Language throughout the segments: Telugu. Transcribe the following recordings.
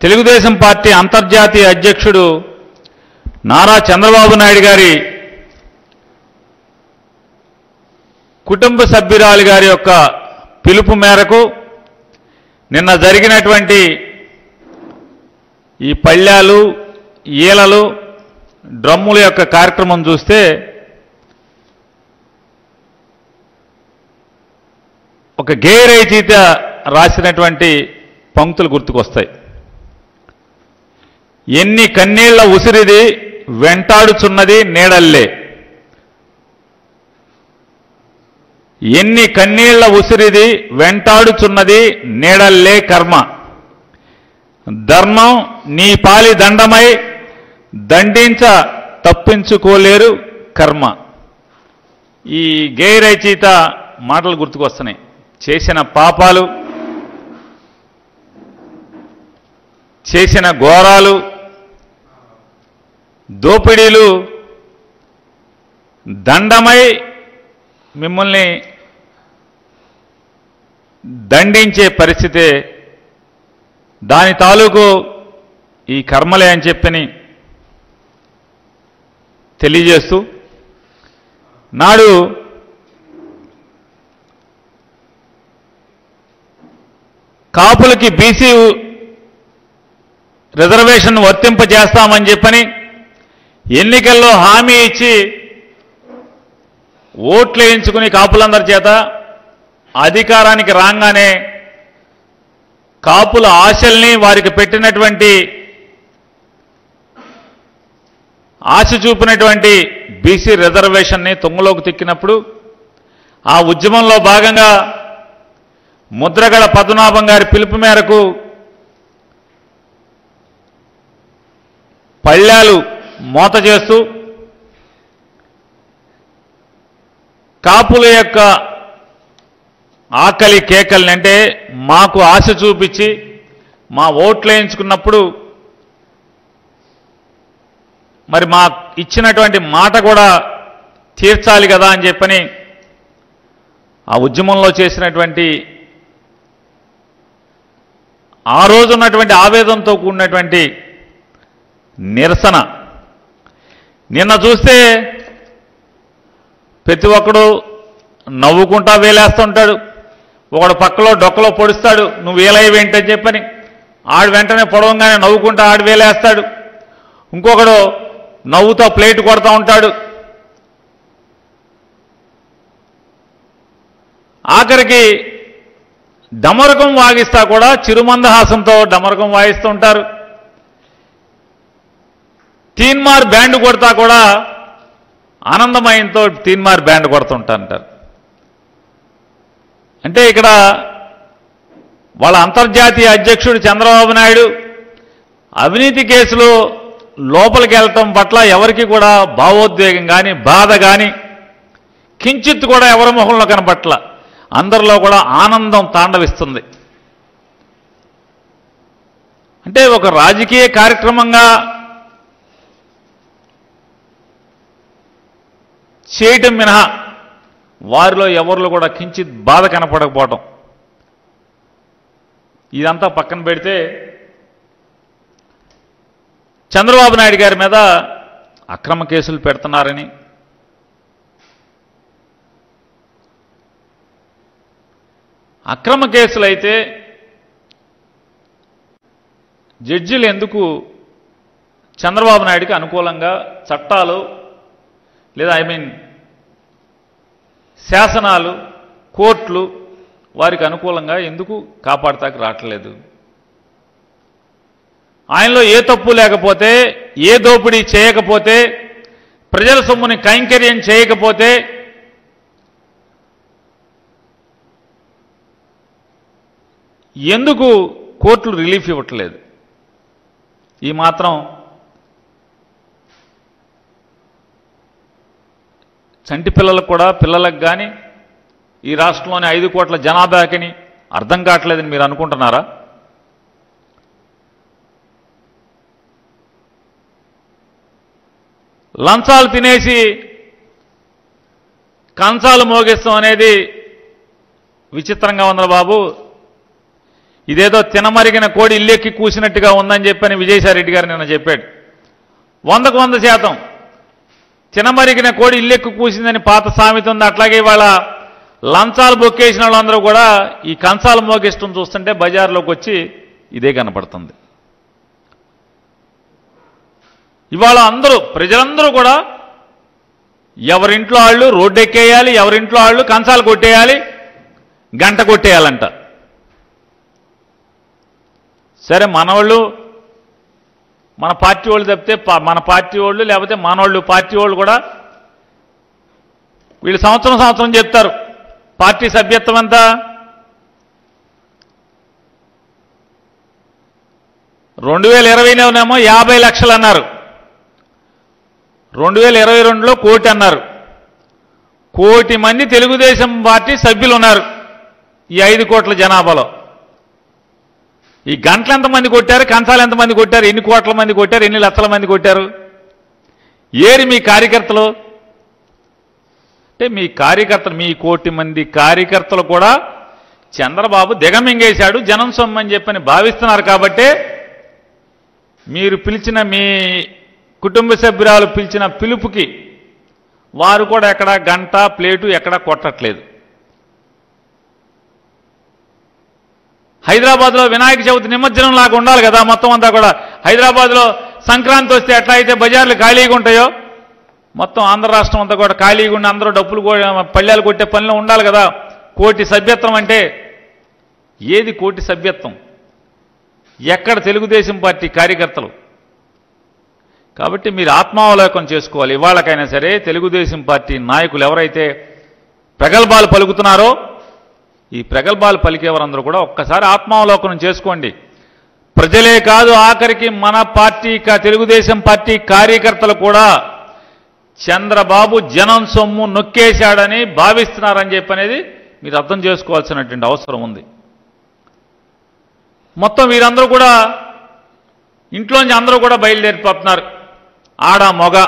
తెలుగుదేశం పార్టీ అంతర్జాతీయ అధ్యక్షుడు నారా చంద్రబాబు నాయుడు గారి కుటుంబ సభ్యురాలు గారి యొక్క పిలుపు మేరకు నిన్న జరిగినటువంటి ఈ పళ్ళాలు ఈలలు డ్రమ్ముల యొక్క కార్యక్రమం చూస్తే ఒక గేయ రచయిత రాసినటువంటి పంక్తులు గుర్తుకొస్తాయి ఎన్ని కన్నీళ్ల ఉసిరిది వెంటాడుచున్నది నీడల్లే ఎన్ని కన్నీళ్ల ఉసిరిది వెంటాడుచున్నది నీడల్లే కర్మ ధర్మం నీ పాలి దండమై దండించ తప్పించుకోలేరు కర్మ ఈ గేయ రచయిత మాటలు గుర్తుకొస్తున్నాయి చేసిన పాపాలు చేసిన ఘోరాలు దోపిడీలు దండమై మిమ్మల్ని దండించే పరిస్థితే దాని తాలూకు ఈ కర్మలే అని చెప్పని తెలియజేస్తూ నాడు కాపులకి బీసీ రిజర్వేషన్ వర్తింపజేస్తామని చెప్పని ఎన్నికల్లో హామీ ఇచ్చి ఓట్లు వేయించుకుని కాపులందరి చేత అధికారానికి రాగానే కాపుల ఆశల్ని వారికి పెట్టినటువంటి ఆశ చూపినటువంటి బీసీ రిజర్వేషన్ని తుంగలోకి తిక్కినప్పుడు ఆ ఉద్యమంలో భాగంగా ముద్రగడ పద్మనాభం గారి పిలుపు మేరకు పళ్ళాలు మోత చేస్తూ కాపుల యొక్క ఆకలి కేకల్ని అంటే మాకు ఆశ చూపించి మా ఓట్లు వేయించుకున్నప్పుడు మరి మా ఇచ్చినటువంటి మాట కూడా తీర్చాలి కదా అని చెప్పని ఆ ఉద్యమంలో చేసినటువంటి ఆ రోజు ఉన్నటువంటి ఆవేదనతో కూడినటువంటి నిరసన నిన్న చూస్తే ప్రతి ఒక్కడు నవ్వుకుంటా వేలేస్తుంటాడు ఒకడు పక్కలో డొక్కలో పొడుస్తాడు నువ్వు వేలయ్యేంటని చెప్పని ఆడు వెంటనే పొడవంగానే నవ్వుకుంటా ఆడు వేలేస్తాడు ఇంకొకడు నవ్వుతో ప్లేట్ కొడతా ఉంటాడు ఆఖరికి డమరకం వాగిస్తా కూడా చిరుమందహాసంతో డమరకం వాయిస్తూ ఉంటారు తీన్మార్ బ్యాండ్ కొడతా కూడా ఆనందమయంతో తీన్మార్ బ్యాండ్ కొడుతుంటా అంటారు అంటే ఇక్కడ వాళ్ళ అంతర్జాతీయ అధ్యక్షుడు చంద్రబాబు నాయుడు అవినీతి కేసులో లోపలికి వెళ్ళటం పట్ల ఎవరికి కూడా భావోద్వేగం కానీ బాధ కానీ కించిత్ కూడా ఎవరి మొహంలో కనపట్ల అందరిలో కూడా ఆనందం తాండవిస్తుంది అంటే ఒక రాజకీయ కార్యక్రమంగా చేయటం మినహా వారిలో ఎవరిలో కూడా కించిత్ బాధ కనపడకపోవటం ఇదంతా పక్కన పెడితే చంద్రబాబు నాయుడు గారి మీద అక్రమ కేసులు పెడుతున్నారని అక్రమ కేసులు అయితే జడ్జిలు ఎందుకు చంద్రబాబు నాయుడికి అనుకూలంగా చట్టాలు లేదా ఐ మీన్ శాసనాలు కోర్టులు వారికి అనుకూలంగా ఎందుకు కాపాడతాకి రావట్లేదు ఆయనలో ఏ తప్పు లేకపోతే ఏ దోపిడీ చేయకపోతే ప్రజల సొమ్ముని కైంకర్యం చేయకపోతే ఎందుకు కోర్టులు రిలీఫ్ ఇవ్వట్లేదు ఈ మాత్రం చంటి పిల్లలకు కూడా పిల్లలకు కానీ ఈ రాష్ట్రంలోని ఐదు కోట్ల జనాభాకిని అర్థం కావట్లేదని మీరు అనుకుంటున్నారా లంచాలు తినేసి కంచాలు మోగిస్తాం అనేది విచిత్రంగా ఉంది బాబు ఇదేదో తినమరిగిన కోడి ఇల్లెక్కి కూసినట్టుగా ఉందని చెప్పని విజయసాయిరెడ్డి గారు నిన్న చెప్పాడు వందకు వంద శాతం తినమరిగిన కోడి ఇల్లెక్కు కూసిందని పాత సామెత ఉంది అట్లాగే ఇవాళ లంచాలు బొక్కేసిన వాళ్ళందరూ కూడా ఈ కంచాలు మోగిష్టం చూస్తుంటే బజార్లోకి వచ్చి ఇదే కనపడుతుంది ఇవాళ అందరూ ప్రజలందరూ కూడా ఎవరింట్లో వాళ్ళు రోడ్డు ఎక్కేయాలి ఎవరింట్లో వాళ్ళు కంచాలు కొట్టేయాలి గంట కొట్టేయాలంట సరే మనవాళ్ళు మన పార్టీ వాళ్ళు తప్పితే పా- మన పార్టీ వాళ్ళు లేకపోతే మనవాళ్ళు పార్టీ వాళ్ళు కూడా వీళ్ళు సంవత్సరం సంవత్సరం చెప్తారు పార్టీ సభ్యత్వం ఎంత రెండు వేల ఇరవైలోనేమో యాభై లక్షలు అన్నారు రెండు వేల ఇరవై రెండులో కోటి అన్నారు కోటి మంది తెలుగుదేశం పార్టీ సభ్యులు ఉన్నారు ఈ ఐదు కోట్ల జనాభాలో ఈ గంటలు ఎంతమంది కొట్టారు కంచాలు ఎంతమంది కొట్టారు ఎన్ని కోట్ల మంది కొట్టారు ఎన్ని లక్షల మంది కొట్టారు ఏరి మీ కార్యకర్తలు అంటే మీ కార్యకర్తలు మీ కోటి మంది కార్యకర్తలు కూడా చంద్రబాబు దిగమింగేశాడు జనం సొమ్మని చెప్పని భావిస్తున్నారు కాబట్టే మీరు పిలిచిన మీ కుటుంబ సభ్యురాలు పిలిచిన పిలుపుకి వారు కూడా ఎక్కడ గంట ప్లేటు ఎక్కడ కొట్టట్లేదు హైదరాబాద్లో వినాయక చవితి నిమజ్జనం లాగా ఉండాలి కదా మొత్తం అంతా కూడా హైదరాబాద్లో సంక్రాంతి వస్తే ఎట్లా అయితే బజార్లు ఖాళీగా ఉంటాయో మొత్తం ఆంధ్ర రాష్ట్రం అంతా కూడా ఖాళీగా ఉండి అందరూ డబ్బులు కో- పళ్ళాలు కొట్టే పనిలో ఉండాలి కదా కోటి సభ్యత్వం అంటే ఏది కోటి సభ్యత్వం ఎక్కడ తెలుగుదేశం పార్టీ కార్యకర్తలు కాబట్టి మీరు ఆత్మావలోకం చేసుకోవాలి ఇవాళకైనా సరే తెలుగుదేశం పార్టీ నాయకులు ఎవరైతే ప్రగల్భాలు పలుకుతున్నారో ఈ ప్రగల్భాలు పలికేవారందరూ కూడా ఒక్కసారి ఆత్మావలోకనం చేసుకోండి ప్రజలే కాదు ఆఖరికి మన పార్టీ కా- తెలుగుదేశం పార్టీ కార్యకర్తలు కూడా చంద్రబాబు జనం సొమ్ము నొక్కేశాడని భావిస్తున్నారని చెప్పి అనేది మీరు అర్థం చేసుకోవాల్సినటువంటి అవసరం ఉంది మొత్తం వీరందరూ కూడా ఇంట్లోంచి అందరూ కూడా బయలుదేరిపోతున్నారు ఆడ మొగ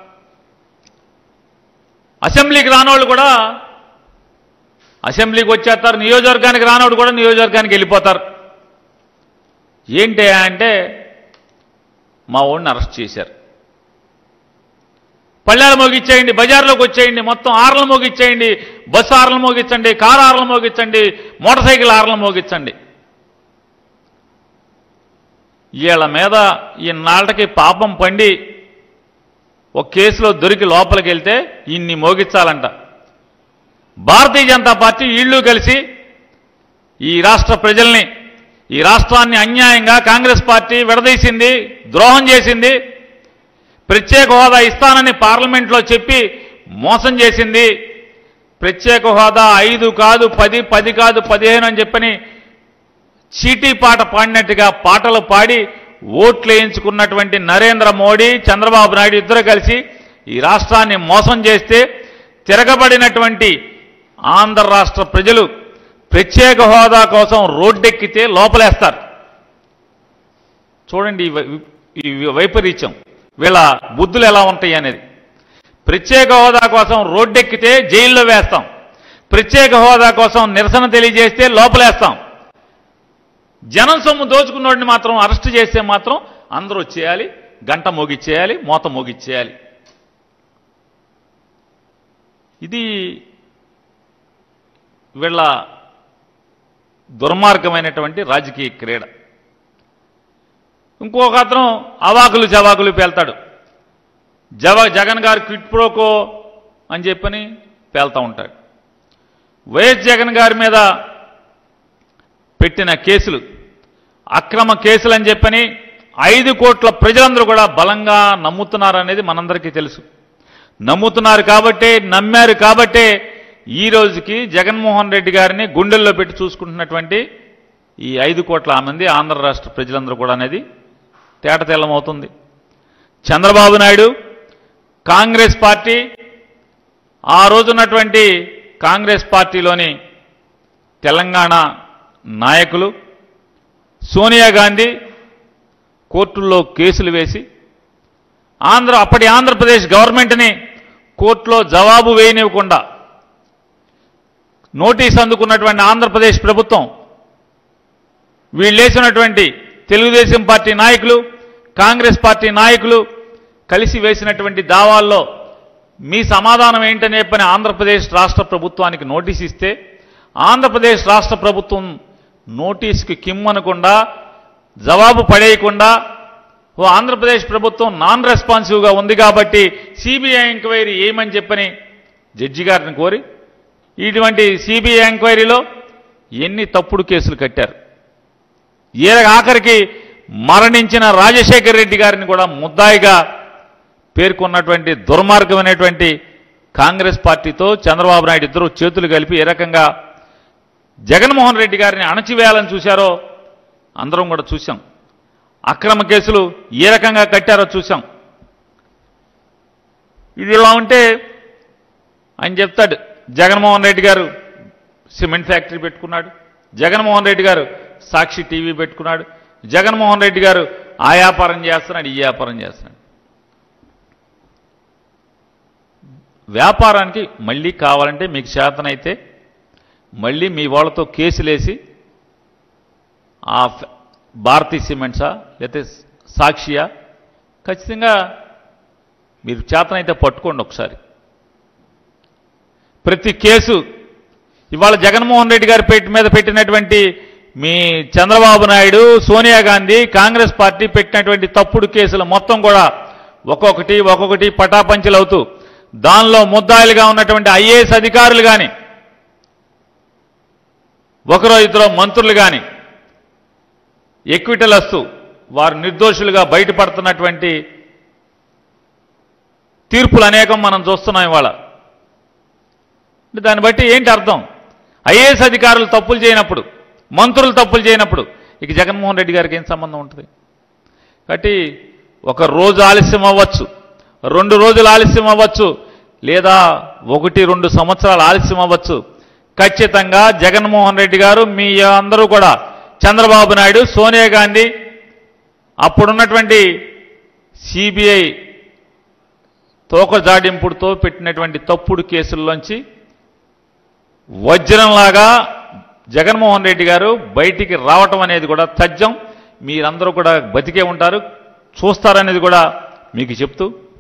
అసెంబ్లీకి రానోళ్ళు కూడా అసెంబ్లీకి వచ్చేస్తారు నియోజకవర్గానికి రానోడు కూడా నియోజకవర్గానికి వెళ్ళిపోతారు ఏంటి అంటే మా ఓడిని అరెస్ట్ చేశారు పల్లెలు మోగిచ్చేయండి బజార్లోకి వచ్చేయండి మొత్తం ఆర్లు మోగిచ్చేయండి బస్సు ఆర్లు మోగించండి కారు ఆర్లు మోగించండి మోటార్ సైకిల్ ఆర్లు మోగించండి వీళ్ళ మీద ఈ నాళ్ళకి పాపం పండి ఒక కేసులో దొరికి లోపలికి వెళ్తే ఇన్ని మోగించాలంట భారతీయ జనతా పార్టీ వీళ్ళు కలిసి ఈ రాష్ట్ర ప్రజల్ని ఈ రాష్ట్రాన్ని అన్యాయంగా కాంగ్రెస్ పార్టీ విడదీసింది ద్రోహం చేసింది ప్రత్యేక హోదా ఇస్తానని పార్లమెంట్లో చెప్పి మోసం చేసింది ప్రత్యేక హోదా ఐదు కాదు పది పది కాదు పదిహేను అని చెప్పని చీటీ పాట పాడినట్టుగా పాటలు పాడి ఓట్లు వేయించుకున్నటువంటి నరేంద్ర మోడీ చంద్రబాబు నాయుడు ఇద్దరు కలిసి ఈ రాష్ట్రాన్ని మోసం చేస్తే తిరగబడినటువంటి ఆంధ్ర రాష్ట్ర ప్రజలు ప్రత్యేక హోదా కోసం రోడ్డెక్కితే లోపలేస్తారు చూడండి ఈ వై- ఈ వైపరీత్యం వీళ్ళ బుద్ధులు ఎలా ఉంటాయి అనేది ప్రత్యేక హోదా కోసం రోడ్డెక్కితే జైల్లో వేస్తాం ప్రత్యేక హోదా కోసం నిరసన తెలియజేస్తే లోపలేస్తాం జనం సొమ్ము దోచుకున్నోడిని మాత్రం అరెస్ట్ చేస్తే మాత్రం అందరూ వచ్చేయాలి గంట మోగిచ్చేయాలి మోత మోగిచ్చేయాలి ఇది వీళ్ళ దుర్మార్గమైనటువంటి రాజకీయ క్రీడ ఇంకొక అతను అవాకులు జవాకులు పేల్తాడు జవ జగన్ గారు క్విట్ ప్రోకో అని చెప్పని పేల్తా ఉంటాడు వైఎస్ జగన్ గారి మీద పెట్టిన కేసులు అక్రమ కేసులు అని చెప్పని ఐదు కోట్ల ప్రజలందరూ కూడా బలంగా నమ్ముతున్నారు అనేది మనందరికీ తెలుసు నమ్ముతున్నారు కాబట్టే నమ్మారు కాబట్టే ఈ రోజుకి జగన్మోహన్ రెడ్డి గారిని గుండెల్లో పెట్టి చూసుకుంటున్నటువంటి ఈ ఐదు కోట్ల మంది ఆంధ్ర రాష్ట్ర ప్రజలందరూ కూడా అనేది తేటతెల్లమవుతుంది చంద్రబాబు నాయుడు కాంగ్రెస్ పార్టీ ఆ రోజున్నటువంటి కాంగ్రెస్ పార్టీలోని తెలంగాణ నాయకులు సోనియా గాంధీ కోర్టుల్లో కేసులు వేసి ఆంధ్ర అప్పటి ఆంధ్రప్రదేశ్ గవర్నమెంట్ని కోర్టులో జవాబు వేయనివ్వకుండా నోటీస్ అందుకున్నటువంటి ఆంధ్రప్రదేశ్ ప్రభుత్వం వీళ్ళేసినటువంటి తెలుగుదేశం పార్టీ నాయకులు కాంగ్రెస్ పార్టీ నాయకులు కలిసి వేసినటువంటి దావాల్లో మీ సమాధానం ఏంటనే పని ఆంధ్రప్రదేశ్ రాష్ట్ర ప్రభుత్వానికి నోటీస్ ఇస్తే ఆంధ్రప్రదేశ్ రాష్ట్ర ప్రభుత్వం నోటీస్కి కిమ్మనకుండా జవాబు పడేయకుండా ఓ ఆంధ్రప్రదేశ్ ప్రభుత్వం నాన్ రెస్పాన్సివ్గా ఉంది కాబట్టి సిబిఐ ఎంక్వైరీ ఏమని చెప్పని జడ్జి గారిని కోరి ఇటువంటి సిబిఐ ఎంక్వైరీలో ఎన్ని తప్పుడు కేసులు కట్టారు ఏ ఆఖరికి మరణించిన రాజశేఖర్ రెడ్డి గారిని కూడా ముద్దాయిగా పేర్కొన్నటువంటి దుర్మార్గమైనటువంటి కాంగ్రెస్ పార్టీతో చంద్రబాబు నాయుడు ఇద్దరు చేతులు కలిపి ఏ రకంగా జగన్మోహన్ రెడ్డి గారిని అణచివేయాలని చూశారో అందరం కూడా చూశాం అక్రమ కేసులు ఏ రకంగా కట్టారో చూశాం ఇది ఇలా ఉంటే ఆయన చెప్తాడు జగన్మోహన్ రెడ్డి గారు సిమెంట్ ఫ్యాక్టరీ పెట్టుకున్నాడు జగన్మోహన్ రెడ్డి గారు సాక్షి టీవీ పెట్టుకున్నాడు జగన్మోహన్ రెడ్డి గారు ఆ వ్యాపారం చేస్తున్నాడు ఈ వ్యాపారం చేస్తున్నాడు వ్యాపారానికి మళ్ళీ కావాలంటే మీకు చేతనైతే మళ్ళీ మీ వాళ్ళతో కేసులేసి ఆ ఫ- భారతీ సిమెంట్సా లేకపోతే సాక్షియా ఖచ్చితంగా మీరు చేతనైతే పట్టుకోండి ఒకసారి ప్రతి కేసు ఇవాళ జగన్మోహన్ రెడ్డి గారి పెట్టి మీద పెట్టినటువంటి మీ చంద్రబాబు నాయుడు సోనియా గాంధీ కాంగ్రెస్ పార్టీ పెట్టినటువంటి తప్పుడు కేసులు మొత్తం కూడా ఒక్కొక్కటి ఒక్కొక్కటి పటాపంచలు అవుతూ దానిలో ముద్దాయిలుగా ఉన్నటువంటి ఐఏఎస్ అధికారులు కానీ ఒకరో ఇద్దరు మంత్రులు కానీ ఎక్విటల్ వస్తూ వారు నిర్దోషులుగా బయటపడుతున్నటువంటి తీర్పులు అనేకం మనం చూస్తున్నాం ఇవాళ అంటే దాన్ని బట్టి ఏంటి అర్థం ఐఏఎస్ అధికారులు తప్పులు చేయనప్పుడు మంత్రులు తప్పులు చేయనప్పుడు ఇక జగన్మోహన్ రెడ్డి గారికి ఏం సంబంధం ఉంటుంది కాబట్టి ఒక రోజు ఆలస్యం అవ్వచ్చు రెండు రోజులు ఆలస్యం అవ్వచ్చు లేదా ఒకటి రెండు సంవత్సరాలు ఆలస్యం అవ్వచ్చు ఖచ్చితంగా జగన్మోహన్ రెడ్డి గారు మీ అందరూ కూడా చంద్రబాబు నాయుడు సోనియా గాంధీ అప్పుడున్నటువంటి సిబిఐ తోక జాడింపుడుతో పెట్టినటువంటి తప్పుడు కేసుల్లోంచి వజ్రంలాగా జగన్మోహన్ రెడ్డి గారు బయటికి రావటం అనేది కూడా తథ్యం మీరందరూ కూడా బతికే ఉంటారు చూస్తారనేది కూడా మీకు చెప్తూ